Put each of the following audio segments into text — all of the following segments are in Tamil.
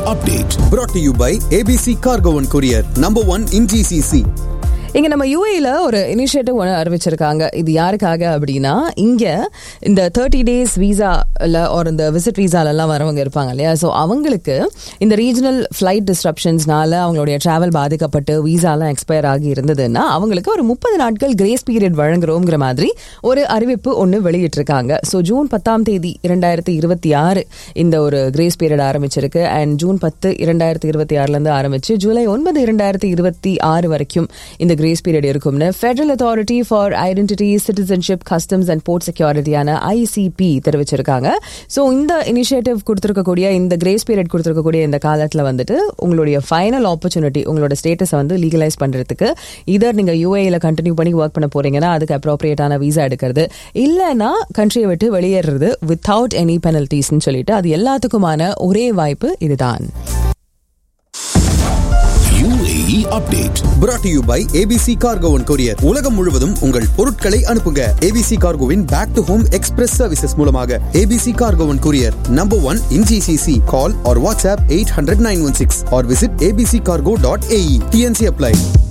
update. Brought to you by ABC Cargo and Courier, number one in GCC. இங்க நம்ம யூஏல ஒரு இனிஷியேட்டிவ் ஒன்று அறிவிச்சிருக்காங்க இது யாருக்காக அப்படின்னா இங்க இந்த தேர்ட்டி டேஸ் விசால ஒரு இந்த விசிட் விசாலெல்லாம் வரவங்க இருப்பாங்க இல்லையா ஸோ அவங்களுக்கு இந்த ரீஜனல் ஃப்ளைட் டிஸ்ட்ரப்ஷன்ஸ்னால அவங்களுடைய டிராவல் பாதிக்கப்பட்டு விசாலாம் எக்ஸ்பயர் ஆகி இருந்ததுன்னா அவங்களுக்கு ஒரு முப்பது நாட்கள் கிரேஸ் பீரியட் வழங்குறோங்கிற மாதிரி ஒரு அறிவிப்பு ஒன்று வெளியிட்டிருக்காங்க ஸோ ஜூன் பத்தாம் தேதி இரண்டாயிரத்தி இருபத்தி ஆறு இந்த ஒரு கிரேஸ் பீரியட் ஆரம்பிச்சிருக்கு அண்ட் ஜூன் பத்து இரண்டாயிரத்தி இருபத்தி ஆறுலேருந்து ஆரம்பிச்சு ஜூலை ஒன்பது இரண்டாயிரத்தி இருபத்தி ஆறு வரைக்கும் இந்த கிரேஸ் பீரியட் இருக்கும்னு federal authority for identity citizenship customs and board செக்யூரிட்டியான ICP தெரிவிச்சிருக்காங்க ஸோ இந்த இனிஷியேட்டிவ் கொடுத்துருக்கக்கூடிய இந்த கிரேஸ் பீரியட் கொடுத்துருக்கக்கூடிய இந்த காலத்தில் வந்துட்டு உங்களுடைய ஃபைனல் ஆப்பர்ச்சுனிட்டி உங்களோட ஸ்டேட்டஸை வந்து லீகலைஸ் பண்ணுறதுக்கு இதர் நீங்கள் யூஏயில் கண்டினியூ பண்ணி ஒர்க் பண்ண போறீங்கன்னா அதுக்கு அப்ரோப்ரியேட்டான விசா எடுக்கிறது இல்லைன்னா கண்ட்ரியை விட்டு வெளியேறது வித்தவுட் எனி பெனல்டிஸ்ன்னு சொல்லிட்டு அது எல்லாத்துக்குமான ஒரே வாய்ப்பு இதுதான் UAE update. Brought to you by ABC Cargo and Courier. உலகம் முழுவதும் உங்கள் பொருட்களை அனுப்புங்க ABC Cargoவின் back to home express services மூலமாக ABC Cargo and Courier, number one in GCC. Call or WhatsApp 800 916 or visit abccargo.ae. TNC apply.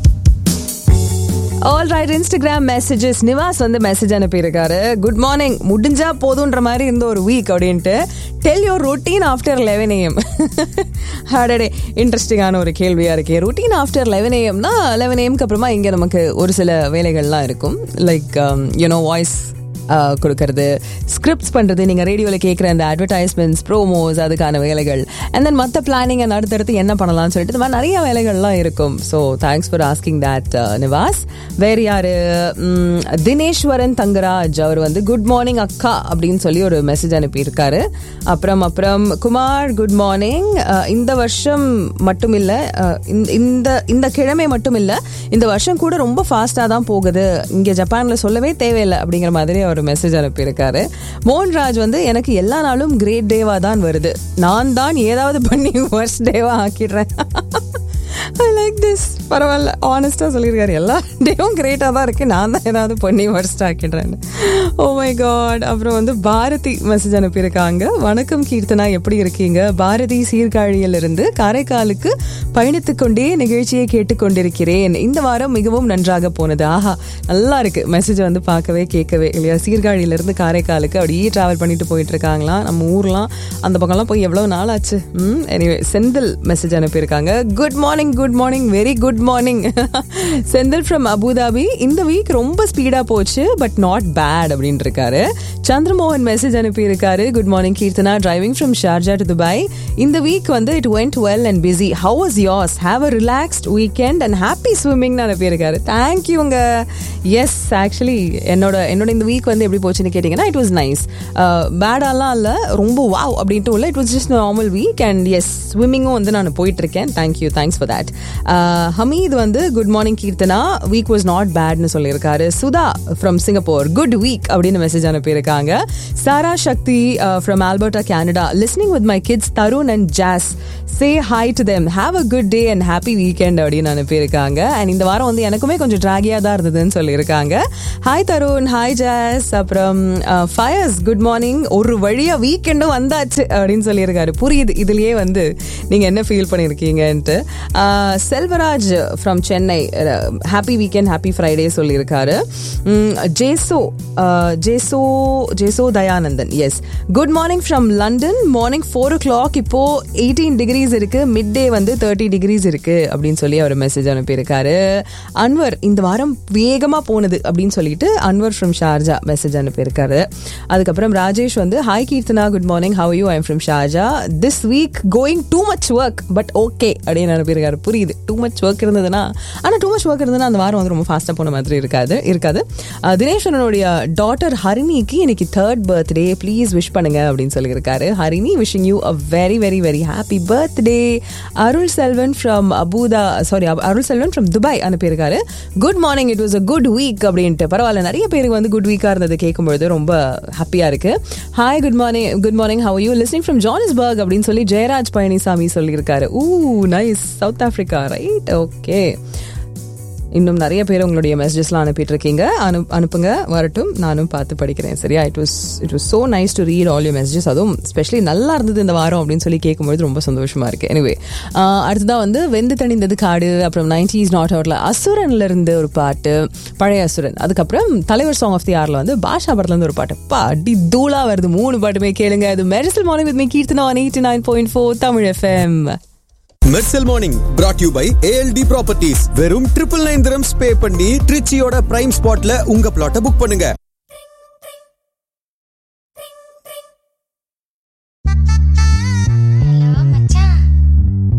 All right Instagram messages Nivas வந்து மெசேஜ் அனுப்பியிருக்காரு குட் மார்னிங் முடிஞ்சா போதுன்ற மாதிரி இருந்த ஒரு வீக் அப்படின்ட்டு tell your routine after eleven AM ஹாடடே இன்ட்ரெஸ்டிங்கான ஒரு கேள்வியா இருக்கே ரொட்டீன் ஆஃப்டர் லெவன் ஏஎம்னா லெவன் ஏஎம்க்கு அப்புறமா இங்கே நமக்கு ஒரு சில வேலைகள்லாம் இருக்கும் லைக் யூனோ வாய்ஸ் கொடுக்கறது ஸ்கிரிப்ட்ஸ் பண்ணுறது நீங்கள் ரேடியோவில் கேட்குற அந்த அட்வர்டைஸ்மெண்ட்ஸ் ப்ரோமோஸ் அதுக்கான வேலைகள் அண்ட் தென் மற்ற பிளானிங் அண்ட் அடுத்தடுத்து என்ன பண்ணலாம்னு சொல்லிட்டு இந்த மாதிரி நிறைய வேலைகள்லாம் இருக்கும் so thanks for asking that Nivas வேறு யார் தினேஸ்வரன் தங்கராஜ் அவர் வந்து குட் மார்னிங் அக்கா அப்படின்னு சொல்லி ஒரு மெசேஜ் அனுப்பியிருக்காரு அப்புறம் அப்புறம் குமார் குட் மார்னிங் இந்த வருஷம் மட்டும் இல்லை இந்த இந்த கிழமை மட்டும் இல்லை இந்த வருஷம் கூட ரொம்ப ஃபாஸ்ட்டாக தான் போகுது இங்கே ஜப்பானில் சொல்லவே தேவையில்லை அப்படிங்கிற மாதிரி அவர் மெசேஜ் அனுப்பியிருக்காரு மோகன்ராஜ் வந்து எனக்கு எல்லா நாளும் கிரேட் டேவா தான் வருது நான் தான் ஏதாவது பண்ணி ஒர்ஸ்ட் டேவா ஆக்கிடுறேன் ஐ லைக் திஸ் பரவாயில்ல ஆனஸ்டாக சொல்லியிருக்காரு எல்லா டேவும் கிரேட்டாக தான் இருக்குது நான் தான் ஏதாவது பண்ணி ஒர்ஸ்ட் ஆக்கிடுறேன்னு ஓ மை காட் அப்புறம் வந்து பாரதி மெசேஜ் அனுப்பியிருக்காங்க வணக்கம் கீர்த்தனா எப்படி இருக்கீங்க பாரதி சீர்காழியிலிருந்து காரைக்காலுக்கு பயணித்து கொண்டே நிகழ்ச்சியை கேட்டுக்கொண்டிருக்கிறேன் இந்த வாரம் மிகவும் நன்றாக போனது ஆஹா நல்லா இருக்கு மெசேஜ் வந்து பார்க்கவே கேட்கவே இல்லையா சீர்காழியிலிருந்து காரைக்காலுக்கு அப்படியே டிராவல் பண்ணிட்டு போயிட்டு இருக்காங்களாம் நம்ம ஊர்லாம் அந்த பக்கம்லாம் போய் எவ்வளோ நாள் ஆச்சு ம் எனிவே செந்தில் மெசேஜ் அனுப்பியிருக்காங்க good morning good morning very good morning Senthil from Abu Dhabi இந்த வீக் ரொம்ப ஸ்பீடாக போச்சு பட் நாட் பேட் அப்படின்னு இருக்காரு சந்திரமோகன் மெசேஜ் அனுப்பியிருக்காரு good morning Keerthana driving from Sharjah to Dubai இந்த வீக் வந்து it went well and busy how was yours have a relaxed weekend and happy ஸ்விம்மிங்னு அனுப்பியிருக்காரு தேங்க்யூங்க எஸ் ஆக்சுவலி என்னோட என்னோட இந்த வீக் வந்து எப்படி போச்சுன்னு கேட்டிங்கன்னா இட் வாஸ் நைஸ் பேடாலாம் இல்லை ரொம்ப வாவ் அப்படின்ட்டு இல்லை it was just normal week and yes ஸ்விம்மிங்கும் வந்து நான் போயிட்டு இருக்கேன் thank you thanks for that Hameed வந்து good morning Keerthana week was not பேட்னு சொல்லியிருக்காரு Sudha from Singapore good week அப்படின்னு மெசேஜ் அனுப்பியிருக்காங்க Sara Sakthi from Alberta Canada listening with my kids Tarun and Jas say hi to them have a good day and happy weekend அப்படின்னு அனுப்பியிருக்காங்க அண்ட் இந்த வாரம் வந்து எனக்குமே கொஞ்சம் ட்ராகியாக தான் இருந்ததுன்னு சொல்லியிருக்காங்க ஹாய் தருண் ஹாய் ஜாஸ் அப்புறம் ஃபயர்ஸ் குட் மார்னிங் ஒரு வழியாக வீக்கெண்டும் வந்தாச்சு அப்படின்னு சொல்லியிருக்காரு புரியுது இதுலயே வந்து நீங்கள் என்ன ஃபீல் பண்ணியிருக்கீங்கன்ட்டு Selvaraj from Chennai happy weekend happy Friday சொல்லியிருக்காரு ஜேசோ ஜேசோ ஜேசோ Dayanandan yes good morning from London morning four o'clock இப்போ எயிட்டீன் டிகிரிஸ் இருக்கு மிட் டே வந்து தேர்ட்டி டிகிரிஸ் இருக்கு அப்படின்னு சொல்லி அவர் மெசேஜ் அனுப்பியிருக்காரு அன்வர் இந்த வாரம் வேகமாக போனது அப்படின்னு சொல்லிட்டு அன்வர் ஃப்ரம் ஷார்ஜா மெசேஜ் அனுப்பியிருக்காரு அதுக்கப்புறம் ராஜேஷ் வந்து hi Keerthana good morning how you I'm from Sharjah this week going too much work but okay அப்படின்னு அனுப்பியிருக்காரு புரியுது டூ மச் ஒர்க் இருந்ததுன்னா ஆனால் டூ மச் ஒர்க் இருந்ததுன்னா அந்த வாரம் வந்து ரொம்ப ஃபாஸ்ட்டாக போன மாதிரி இருக்காது இருக்காது தினேஸ்வரனுடைய டாட்டர் ஹரிணிக்கு இன்னைக்கு தேர்ட் பர்த்டே ப்ளீஸ் விஷ் பண்ணுங்க அப்படின்னு சொல்லியிருக்காரு Harini wishing you a very very very happy birthday Arul Selvan from அபுதா sorry Arul Selvan from Dubai அனுப்பியிருக்காரு good morning it was a good week அப்படின்ட்டு பரவாயில்ல நிறைய பேருக்கு வந்து குட் வீக்காக இருந்தது கேட்கும்பொழுது ரொம்ப ஹாப்பியாக இருக்கு hi good morning good morning how you listening from Johannesburg அப்படின்னு சொல்லி ஜெயராஜ் பழனிசாமி சொல்லியிருக்காரு ஊ nice South Africa right okay இன்னும் நிறைய பேர் உங்களுடைய மெசேஜஸ்லாம் அனுப்பிட்டு இருக்கீங்க அனு அனுப்புங்க வரட்டும் நானும் பார்த்து படிக்கிறேன் சரியா it was it was so nice to read all you messages அதுவும் ஸ்பெஷலி நல்லா இருந்தது இந்த வாரம் அப்படின்னு சொல்லி கேட்கும்போது ரொம்ப சந்தோஷமா இருக்கு எனிவே அடுத்ததான் வந்து வெந்து தணிந்தது காடு அப்புறம் நைன்டிஸ் நாட் அவுட்ல அசுரன்ல இருந்து ஒரு பாட்டு பழைய அசுரன் அதுக்கப்புறம் தலைவர் சாங் ஆஃப் தி ஆர்ல வந்து பாஷா படத்துல இருந்து ஒரு பாட்டு பா அடி தூளா வருது மூணு பாட்டுமே கேளுங்க இது Mersal morning with me Keerthana eighty nine point four Tamil FM Mersal morning brought you by ALT properties வெறும் ட்ரிபிள் நைன் திரம்ஸ் பே பண்ணி ட்ரிச்சியோட பிரைம் ஸ்பாட்ல உங்க பிளாட்டை புக் பண்ணுங்க